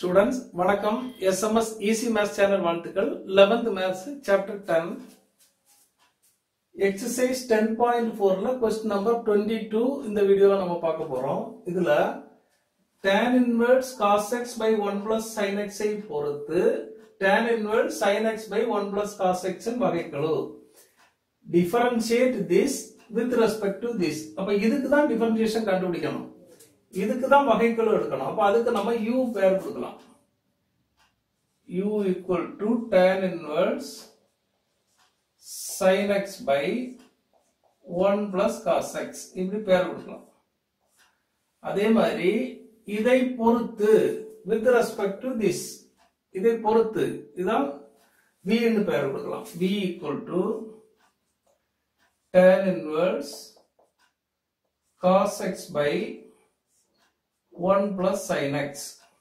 students வணக்கம் SMS easy maths channel வாழ்த்துக்கள் 11th maths chapter 10 exercise ten point ஃபோர்ல question number twenty two இந்த வீடியோல நம்ம பார்க்க போறோம் இதுல tan inverse cos x by one plus sin x ஐ பொறுத்து tan inverse sin x by one plus cos x இன் வகைக்கெழு differentiate this with respect to this அப்ப இதுக்கு தான் டிஃபரன்ஷியேஷன் கண்டுபிடிக்கணும் இதுக்கு தான் வகைக்கெழு எடுக்கணும் அப்ப அதுக்கு நம்ம u பேர் கொடுக்கலாம் u equal to tan inverse sin x by 1 plus cos x இப்படி பேர் கொடுக்கலாம் அதே மாதிரி இதை பொறுத்து with respect to this இதை பொறுத்து இதான் v ன்னு பேர் கொடுக்கலாம் v equal to tan inverse cos x by 1 plus sin x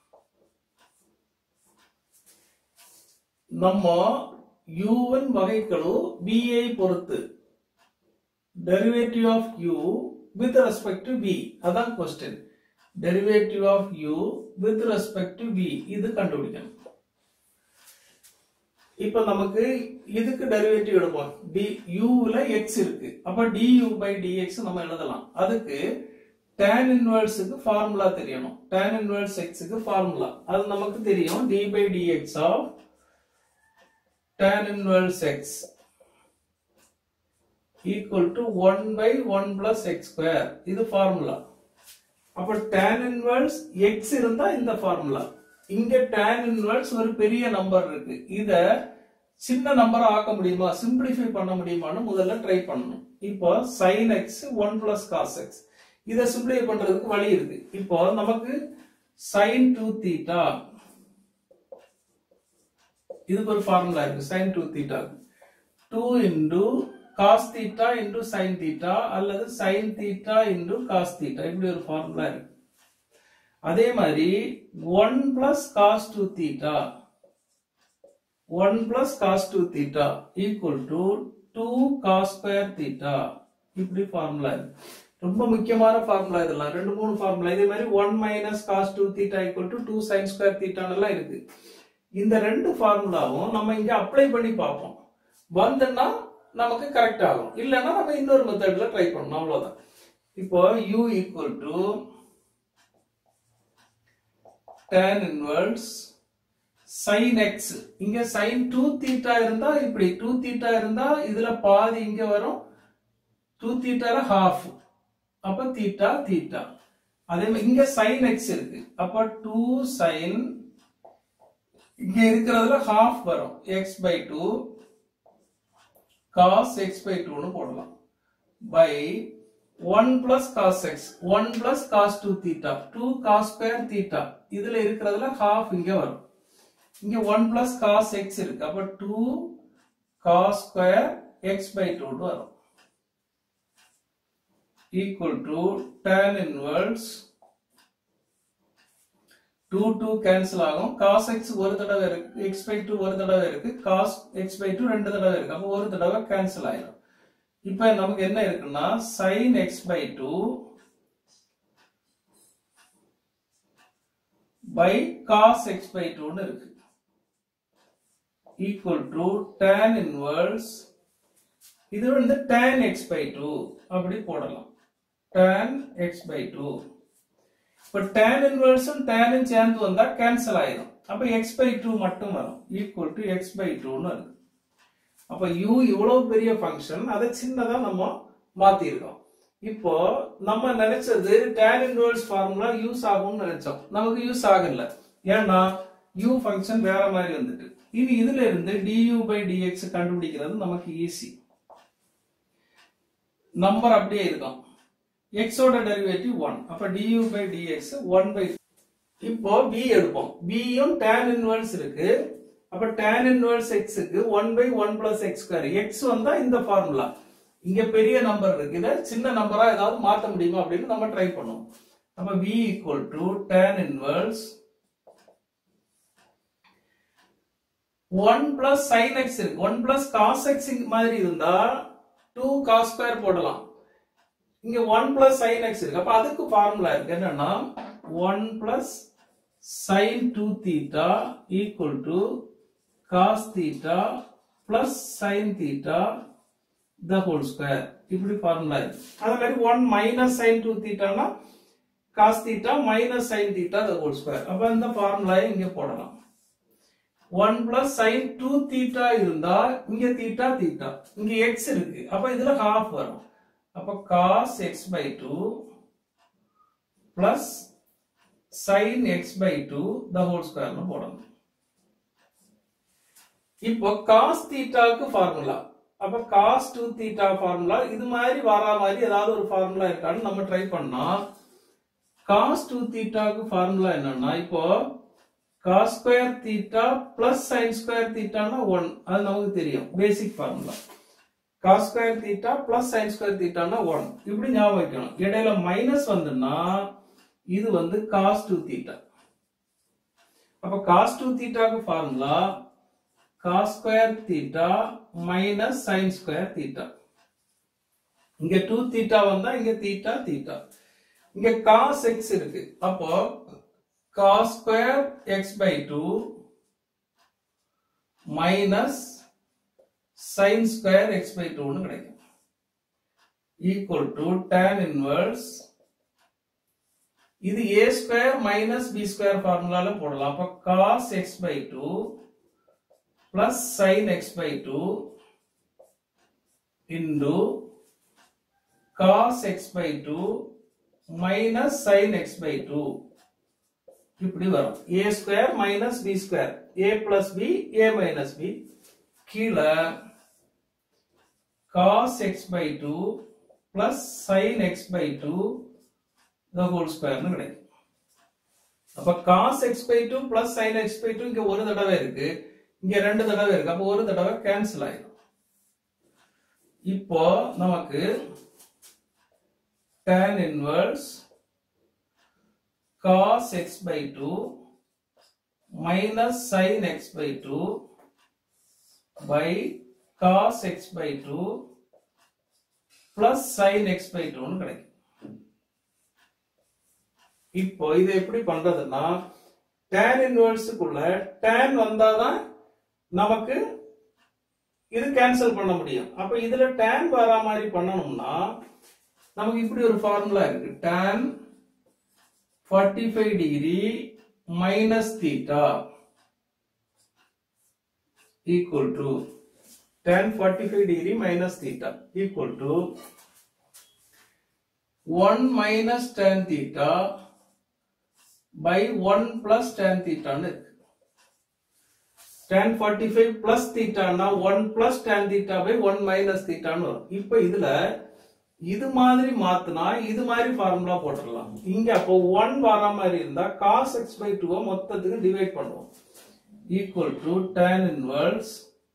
நம்ம u இன் வகைக்கெழு b ஐ பொறுத்து derivative of u with respect to b அதான் question derivative of u with respect to b இது கண்டுபிடிக்கணும் இப்ப நமக்கு இதுக்கு டெரிவேட்டிவ் எடுப்போம் டி யூல எக்ஸ் இருக்கு அப்ப du பை dx நம்ம எழுதலாம் அதுக்கு tan இன்வெர்ஸுக்கு ஃபார்முலா தெரியணும் tan இன்வெர்ஸ் எக்ஸுக்கு ஃபார்முலா அது நமக்கு தெரியும் d by dx of tan inverse x equal to one by one plus x square இது ஃபார்முலா அப்ப tan இன்வெர்ஸ் எக்ஸ் இருந்தா இந்த ஃபார்முலா இங்க tan இன்வெர்ஸ் ஒரு பெரிய நம்பர் இருக்கு இத சின்ன நம்பரா ஆக்க முடியுமா சிம்பிளிஃபை பண்ண முடியுமான்னு முதல்ல ட்ரை பண்ணணும் இப்போ sin x 1 plus cos x இத சிம்பிளிஃபை பண்றதுக்கு வழி இருக்கு இப்போ நமக்கு sin 2 theta இதுக்கு ஒரு ஃபார்முலா இருக்கு sin 2 theta 2 into cos theta into sin theta அல்லது sin theta into cos theta இப்படி ஒரு ஃபார்முலா இருக்கு அதே மாதிரி 1 plus cos 2 theta 1 plus cos 2 theta equal to 2 cos square theta இப்படி ஃபார்முலா இருக்கு ரொம்ப முக்கியமான ஃபார்முலா இதெல்லாம் ரெண்டு மூணு ஃபார்முலா இதே மாதிரி 1 minus cos two theta equal to two sine square தீட்டானெல்லாம் இருக்கு இந்த ரெண்டு ஃபார்முலாவும் நம்ம இங்க அப்ளை பண்ணி பார்ப்போம் வந்துன்னா நமக்கு கரெக்ட் ஆகும் இல்லைன்னா நம்ம இன்னொரு மெத்தட்ல ட்ரை பண்ணணும் அவ்வளவுதான் இப்போ u equal to tan inverse sin x இங்க sin 2 தீட்டா இருந்தா இப்படி 2 தீட்டா இருந்தா இதுல பாதி இங்க வரும் 2 தீட்டால half அப்ப தீட்டா தீட்டா அதே மாதிரி இங்க sin x இருக்கு அப்ப 2 sin இங்க இருக்கிறதுல half வரும் x by 2 cos x by 2 னு போடலாம் by 1 plus cos x 1 plus cos 2 theta 2 cos square theta இதுல இருக்கிறதுல half இங்க வரும் இங்க 1 plus cos x இருக்கு அப்ப 2 cos square x by 2 னு வரும் equal to tan inverse 2 2 cancel ஆகும் cos x ஒரு தடவை இருக்கு x by 2 ஒரு தடவை இருக்கு cos x by 2 ரெண்டு தடவை இருக்கு அப்ப ஒரு தடவை கேன்சல் ஆயிடும் இப்ப நமக்கு என்ன இருக்குன்னா sin x by 2 by cos x by 2 னு இருக்கு equal to tan inverse இது வந்து tan x by 2 அப்படி போடலாம் tan x by 2 இப்ப tan inverse tan சேர்ந்து வந்தா கேன்சல் ஆயிடும் அப்ப x by 2 மட்டும் வரும் equal to x by 2 னு இருக்கு அப்ப u இவ்வளவு பெரிய ஃபங்க்ஷன் அதை சின்னதா நம்ம மாத்திருக்கோம் இப்போ நம்ம நினைச்சது tan இன்வெர்ஸ் ஃபார்முலா யூஸ் ஆகும்னு நினைச்சோம் நமக்கு யூஸ் ஆகல ஏன்னா u ஃபங்க்ஷன் வேற மாதிரி வந்துட்டு இனி இதுல இருந்து du பை dx கண்டுபிடிக்கிறது நமக்கு ஈஸி நம்பர் அப்படியே இருக்கும் x ஓட டெரிவேட்டிவ் 1 அப்ப du பை dx 1 பை இப்போ b எடுப்போம் b யும் tan இன்வெர்ஸ் இருக்கு அப்ப tan இன்வெர்ஸ் x க்கு 1 by 1 plus x square x வந்தா இந்த ஃபார்முலா இங்க பெரிய நம்பர் இருக்கு இத சின்ன நம்பரா ஏதாவது மாத்த முடியுமா அப்படின்னு நம்ம ட்ரை பண்ணுவோம் அப்ப v equal to tan inverse 1 plus sin x இருக்கு 1 பிளஸ் cos x மாதிரி இருந்தா 2 cos ஸ்கொயர் போடலாம் இங்க 1 பிளஸ் sin x இருக்கு அப்ப அதுக்கு ஃபார்முலா இருக்கு என்னன்னா 1 plus sin 2 theta equal to cos theta plus sin theta the whole square இப்படி ஃபார்முலா இருக்கு அதே மாதிரி 1 மைனஸ் sin 2 தீட்டானா cos theta minus sin theta the whole square அப்ப இந்த ஃபார்முலாவை இங்க போடலாம் 1 plus sin 2 theta இருந்தா இங்க theta theta இங்க x இருக்கு அப்ப இதுல half வரும் அப்ப cos x by 2 plus sin x by 2 the whole square னு போடணும் இப்போ cos தீட்டாக்கு ஃபார்முலா அப்ப cos 2 தீட்டா ஃபார்முலா இது மாதிரி வரா மாதிரி ஏதாவது ஒரு ஃபார்முலா இருக்கான்னு நம்ம ட்ரை பண்ணா cos 2 தீட்டாக்கு ஃபார்முலா என்னன்னா இப்போ cos square theta plus sin square தீட்டானா 1 அது நமக்கு தெரியும் basic formula cos square theta plus sin square தீட்டானா 1 இப்படி ஞாபகம் வைக்கணும் இடையில மைனஸ் வந்துன்னா இது வந்து cos 2 தீட்டா அப்ப cos 2 தீட்டாக்கு formula cos square theta minus sin square theta இங்க 2 தீட்டா வந்தா இங்க தீட்டா தீட்டா இங்க cos x இருக்கு அப்போ cos square x by 2 minus sin square x by 2 னு கிடைக்கும் ஈக்குவல் டு tan இன்வர்ஸ் இது a square minus b square ஃபார்முலால போடலாம் அப்ப cos x by 2 plus sin x by 2 into cos x by 2 minus sin x by 2 இப்படி வரும் a square minus b square a plus b a minus b கீழே cos x by 2 plus sin x by 2 the whole square னு கிடைக்கும் அப்ப cos x by 2 plus sin x by 2 இங்க ஒரு தடவை இருக்கு இங்க ரெண்டு தடவை இருக்கு அப்ப ஒரு தடவை கேன்சல் ஆயிடும் இப்போ நமக்கு tan inverse cos x by 2 minus sin x by 2 by cos x by 2 plus sin x by 2 னு கிடைக்கும் இப்போ இது எப்படி பண்றதுன்னா tan இன்வெர்ஸுக்குள்ள tan வந்தாதான் நமக்கு இது கேன்சல் பண்ண முடியும் அப்ப இதுல tan வரா மாதிரி பண்ணணும்னா நமக்கு இப்படி ஒரு ஃபார்முலா இருக்கு tan 45 degree minus theta equal to tan 45 degree minus theta equal to 1 minus tan theta by 1 plus tan தீட்டான்னு இருக்கு tan 45 பிளஸ் தீட்டானா 1 plus tan theta by 1 minus தீட்டான்னு வரும் இப்போ இதுல இது மாதிரி மாத்துனா இது மாதிரி ஃபார்முலா போட்டுடலாம் இங்க அப்போ 1 வர மாதிரி இருந்தா cos x by 2 மொத்தத்துக்கு டிவைட் பண்ணுவோம் equal to tan inverse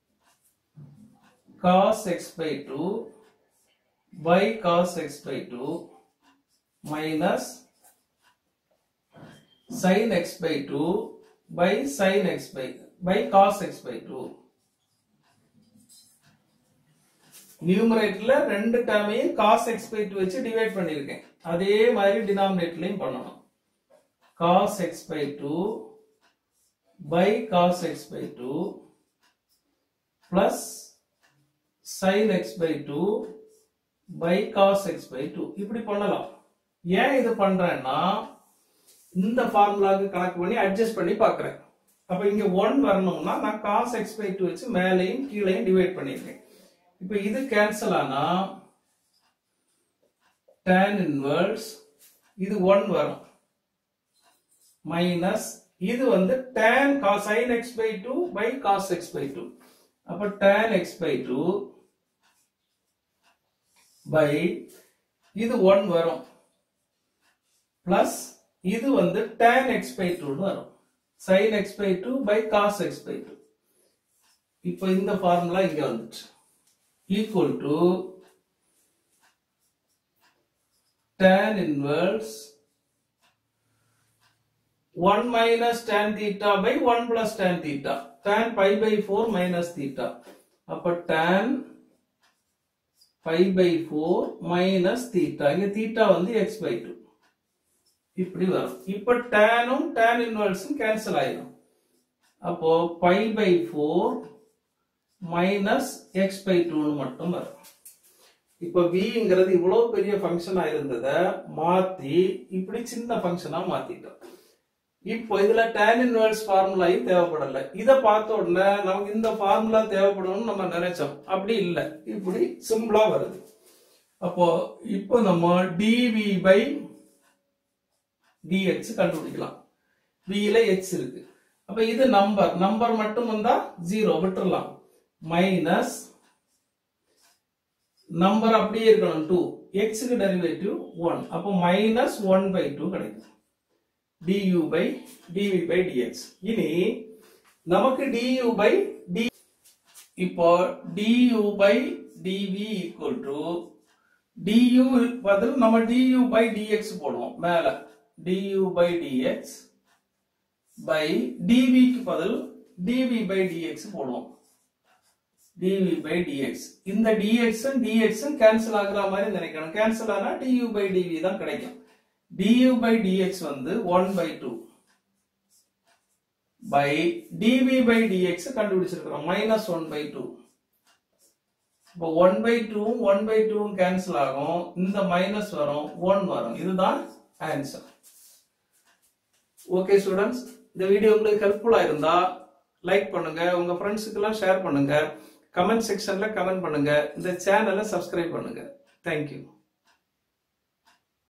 cos x by 2 by cos x by 2 minus sin x by 2 by sin x by by cos x by 2 நியூமரேட்டர்ல ரெண்டு டேர்மையும் cos x by 2 வச்சு டிவைட் பண்ணிருக்கேன் அதே மாதிரி டினாமினேட்டர்லயும் பண்ணணும் cos x by 2 by cos x by 2 plus sin x by 2 by cos x by 2 இப்படி பண்ணலாம் ஏன் இது பண்றேன்னா இந்த ஃபார்முலாக்கு கணக்கு பண்ணி அட்ஜஸ்ட் பண்ணி பார்க்கறேன் அப்ப இங்க 1 வரணும்னா நான் cos x by 2 வச்சு மேலையும் கீழையும் டிவைட் பண்ணிருக்கேன் இப்போ இது கேன்சல் ஆனா tan இன்வர்ஸ் இது 1 வரும் மைனஸ் இது வந்து tan cos sin x by 2 by cos x by 2 அப்ப tan x by 2 by இது 1 வரும் பிளஸ் இது வந்து tan x by 2 னு வரும் sin x by 2 by cos x by 2 இப்போ இந்த ஃபார்முலா இங்க வந்துச்சு equal to tan inverse 1 minus tan theta by 1 plus tan theta tan pi by 4 minus theta அப்ப tan pi by 4 minus theta இங்க theta வந்து x by 2 இப்படி வரும் இப்ப டேனும் டேன் இன்வர்ஸும் கேன்சல் ஆயிடும் அப்போ pi by four minus x by டூன்னு மட்டும் வரும் இப்போ விங்கிறது இவ்வளவு பெரிய ஃபங்க்ஷனா இருந்ததை மாத்தி இப்படி சின்ன ஃபங்க்ஷனா மாத்திட்டோம் இப்போ இதுல tan இன்வெர்ஸ் ஃபார்முலாயும் தேவைப்படல இத பார்த்த உடனே நமக்கு இந்த ஃபார்முலா தேவைப்படும்னு நம்ம நினைச்சோம் அப்படி இல்ல இப்படி சிம்பிளா வருது அப்போ இப்போ நம்ம dv பை dx கண்டுபிடிக்கலாம் v ல x இருக்கு அப்ப இது நம்பர் நம்பர் மட்டும் வந்தா ஜீரோ விட்டுறலாம் மைனஸ் நம்பர் அப்படியே இருக்கணும் டூ எக்ஸுக்கு டெரிவேட்டிவ் ஒன் அப்போ மைனஸ் ஒன் பை டூ கிடைக்கும் du by dv by dx இனி நமக்கு du by d இப்போ du by dv equal to du பதில் நம்ம du by dx போடுவோம் மேல du by dx by dv க்கு பதில் dv by dx போடுவோம் dv by dx இந்த dx உம் dx உம் கேன்சல் ஆகுற மாதிரி நினைக்கணும் கேன்சல் ஆனா du by dv தான் கிடைக்கும் du by dx வந்து 1 by 2 by dv by dx கண்டுபிடிச்சிருக்கிறோம் மைனஸ் ஒன் பை டூ இப்போ one by two one by two cancel ஆகும் இந்த மைனஸ் வரும் ஒன் வரும் இதுதான் ஆன்சர் ஓகே ஸ்டூடெண்ட்ஸ் இந்த வீடியோ உங்களுக்கு ஹெல்ப்ஃபுல்லா இருந்தா லைக் பண்ணுங்க உங்க ஃப்ரெண்ட்ஸுக்கு எல்லாம் ஷேர் பண்ணுங்க கமெண்ட் செக்ஷன்ல கமெண்ட் பண்ணுங்க இந்த சேனலை சப்ஸ்கிரைப் பண்ணுங்க தேங்க்யூ